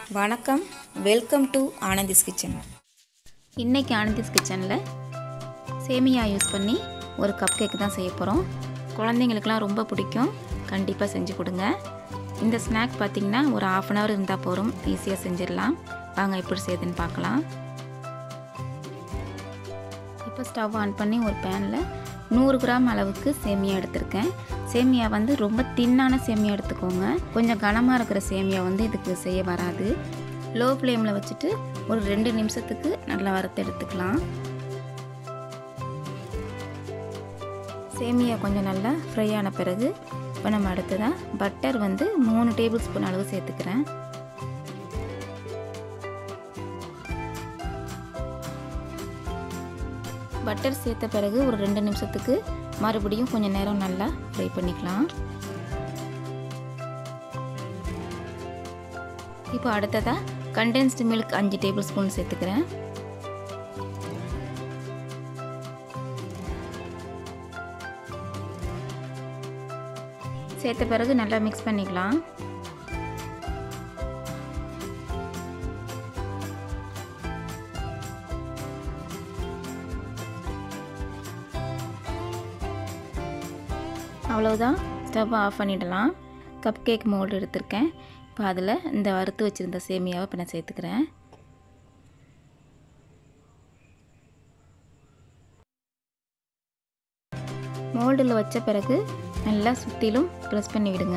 வணக்கம் welcome to ஆனந்திஸ் kitchen இன்றைக்கி ஆனந்திஸ் கிச்சனில் சேமியா யூஸ் பண்ணி ஒரு கப் கேக் தான் செய்ய போகிறோம் குழந்தைங்களுக்குலாம் ரொம்ப பிடிக்கும் கண்டிப்பாக செஞ்சு கொடுங்க இந்த ஸ்நாக் பார்த்திங்கன்னா ஒரு ஆஃப் அன் ஹவர் இருந்தால் போதும் ஈஸியாக செஞ்சிடலாம் வாங்க எப்படி செய்யுதுன்னு பார்க்கலாம் இப்போ ஸ்டவ் ஆன் பண்ணி ஒரு பேனில் நூறு கிராம் அளவுக்கு சேமியா எடுத்திருக்கேன் சேமியா வந்து ரொம்ப தின்னான சேமியா எடுத்துக்கோங்க கொஞ்சம் கனமாக இருக்கிற சேமியா வந்து இதுக்கு செய்ய வராது லோ ஃப்ளேமில் வச்சுட்டு ஒரு ரெண்டு நிமிஷத்துக்கு நல்லா வறுத்து எடுத்துக்கலாம் சேமியா கொஞ்சம் நல்லா ஃப்ரை ஆன பிறகு இப்போ நம்ம அடுத்ததாக பட்டர் வந்து மூணு டேபிள் ஸ்பூன் அளவு சேர்த்துக்கிறேன் பட்டர் சேர்த்த பிறகு ஒரு ரெண்டு நிமிஷத்துக்கு மறுபடியும் கொஞ்சம் நேரம் நல்லா ஃப்ரை பண்ணிக்கலாம் இப்போ அடுத்ததாக கண்டென்ஸ்டு மில்க் அஞ்சு டேபிள் ஸ்பூன் சேர்த்துக்கிறேன் சேர்த்த பிறகு நல்லா மிக்ஸ் பண்ணிக்கலாம் அவ்வளோதான் ஸ்டவ் ஆஃப் பண்ணிடலாம் கப் கேக் மோல்டு எடுத்திருக்கேன் இப்போ அதில் இந்த வறுத்து வச்சுருந்த சேமியாவை இப்போ நான் சேர்த்துக்கிறேன் மோல்டில் வச்ச பிறகு நல்லா சுற்றிலும் ப்ரெஸ் பண்ணி விடுங்க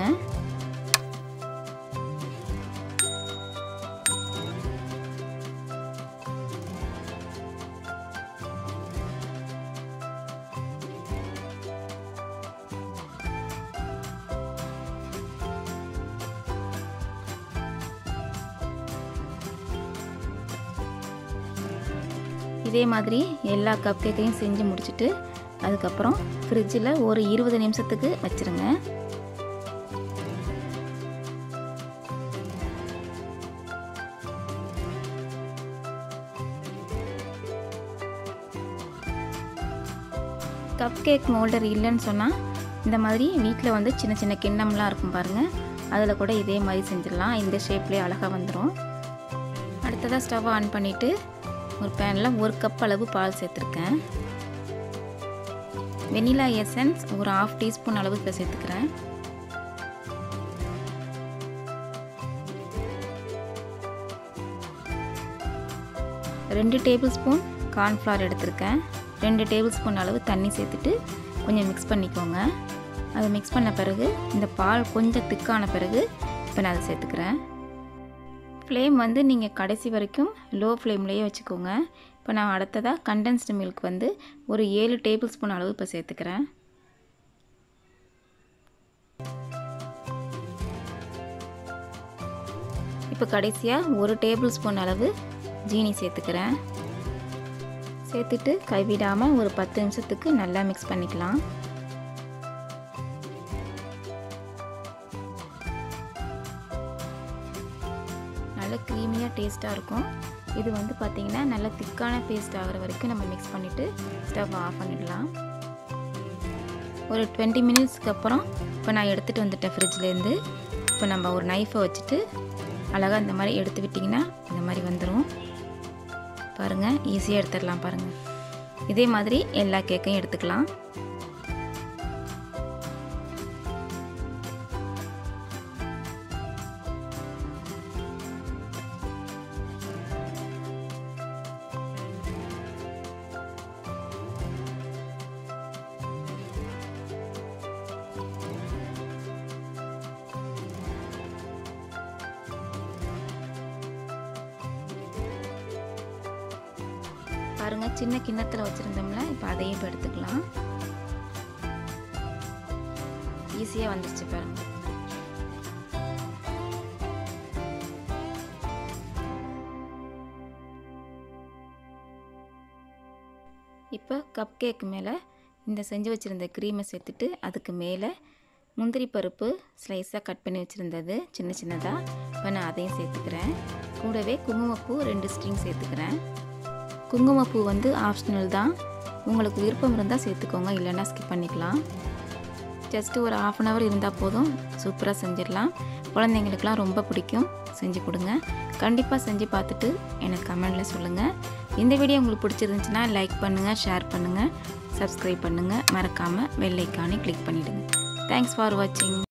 இதே மாதிரி எல்லா கப் கேக்கையும் செஞ்சு முடிச்சுட்டு அதுக்கப்புறம் ஃப்ரிட்ஜில் ஒரு இருபது நிமிஷத்துக்கு வச்சுருங்க கப் கேக் மோல்டர் இல்லைன்னு சொன்னால் இந்த மாதிரி வீட்டில் வந்து சின்ன சின்ன கிண்ணம்லாம் இருக்கும் பாருங்கள் அதில் கூட இதே மாதிரி செஞ்சிடலாம் இந்த ஷேப்லேயே அழகாக வந்துடும் அடுத்ததாக ஸ்டவ் ஆன் பண்ணிவிட்டு ஒரு பேனில் ஒரு கப் அளவு பால் சேர்த்துருக்கேன் வெனிலா எசன்ஸ் ஒரு ஆஃப் டீஸ்பூன் அளவு இப்போ சேர்த்துக்கிறேன் ரெண்டு டேபிள் ஸ்பூன் கார்ன்ஃப்ளவர் எடுத்திருக்கேன் ரெண்டு டேபிள் ஸ்பூன் அளவு தண்ணி சேர்த்துட்டு கொஞ்சம் மிக்ஸ் பண்ணிக்கோங்க அதை மிக்ஸ் பண்ண பிறகு இந்த பால் கொஞ்சம் திக்கான பிறகு இப்போ நான் அதை சேர்த்துக்கிறேன் ஃப்ளேம் வந்து நீங்கள் கடைசி வரைக்கும் லோ ஃப்ளேம்லேயே வச்சுக்கோங்க இப்போ நான் அடுத்ததாக கண்டென்ஸ்டு மில்க் வந்து ஒரு ஏழு டேபிள் ஸ்பூன் அளவு இப்போ சேர்த்துக்கிறேன் இப்போ கடைசியாக ஒரு டேபிள் ஸ்பூன் அளவு ஜீனி சேர்த்துக்கிறேன் சேர்த்துட்டு கைவிடாமல் ஒரு பத்து நிமிஷத்துக்கு நல்லா மிக்ஸ் பண்ணிக்கலாம் நல்ல க்ரீமியாக டேஸ்ட்டாக இருக்கும் இது வந்து பார்த்திங்கன்னா நல்ல திக்கான பேஸ்ட் ஆகிற வரைக்கும் நம்ம மிக்ஸ் பண்ணிவிட்டு ஸ்டவ் ஆஃப் பண்ணிடலாம் ஒரு டுவெண்ட்டி மினிட்ஸ்க்கு அப்புறம் இப்போ நான் எடுத்துகிட்டு வந்துட்டேன் ஃப்ரிட்ஜ்லேருந்து இப்போ நம்ம ஒரு நைஃபை வச்சுட்டு அழகாக இந்த மாதிரி எடுத்து விட்டிங்கன்னா இந்த மாதிரி வந்துடும் பாருங்கள் ஈஸியாக எடுத்துடலாம் பாருங்கள் இதே மாதிரி எல்லா கேக்கையும் எடுத்துக்கலாம் பாருங்கள் சின்ன கிண்ணத்தில் வச்சுருந்தோம்ல இப்போ அதையும் இப்போ எடுத்துக்கலாம் ஈஸியாக வந்துருச்சு பாருங்கள் இப்போ கப் கேக் மேலே இந்த செஞ்சு வச்சுருந்த க்ரீமை சேர்த்துட்டு அதுக்கு மேலே முந்திரி பருப்பு ஸ்லைஸாக கட் பண்ணி வச்சுருந்தது சின்ன சின்னதாக இப்போ நான் அதையும் சேர்த்துக்கிறேன் கூடவே குங்குமப்பூ ரெண்டு ஸ்ட்ரிங் சேர்த்துக்கிறேன் குங்குமப்பூ வந்து ஆப்ஷனல் தான் உங்களுக்கு விருப்பம் இருந்தால் சேர்த்துக்கோங்க இல்லைன்னா ஸ்கிப் பண்ணிக்கலாம் ஜஸ்ட்டு ஒரு ஆஃப் அன் ஹவர் இருந்தால் போதும் சூப்பராக செஞ்சிடலாம் குழந்தைங்களுக்குலாம் ரொம்ப பிடிக்கும் செஞ்சு கொடுங்க கண்டிப்பாக செஞ்சு பார்த்துட்டு எனக்கு கமெண்டில் சொல்லுங்கள் இந்த வீடியோ உங்களுக்கு பிடிச்சிருந்துச்சுன்னா லைக் பண்ணுங்கள் ஷேர் பண்ணுங்கள் சப்ஸ்கிரைப் பண்ணுங்கள் மறக்காமல் வெள்ளைக்கானே கிளிக் பண்ணிவிடுங்க தேங்க்ஸ் ஃபார் வாட்சிங்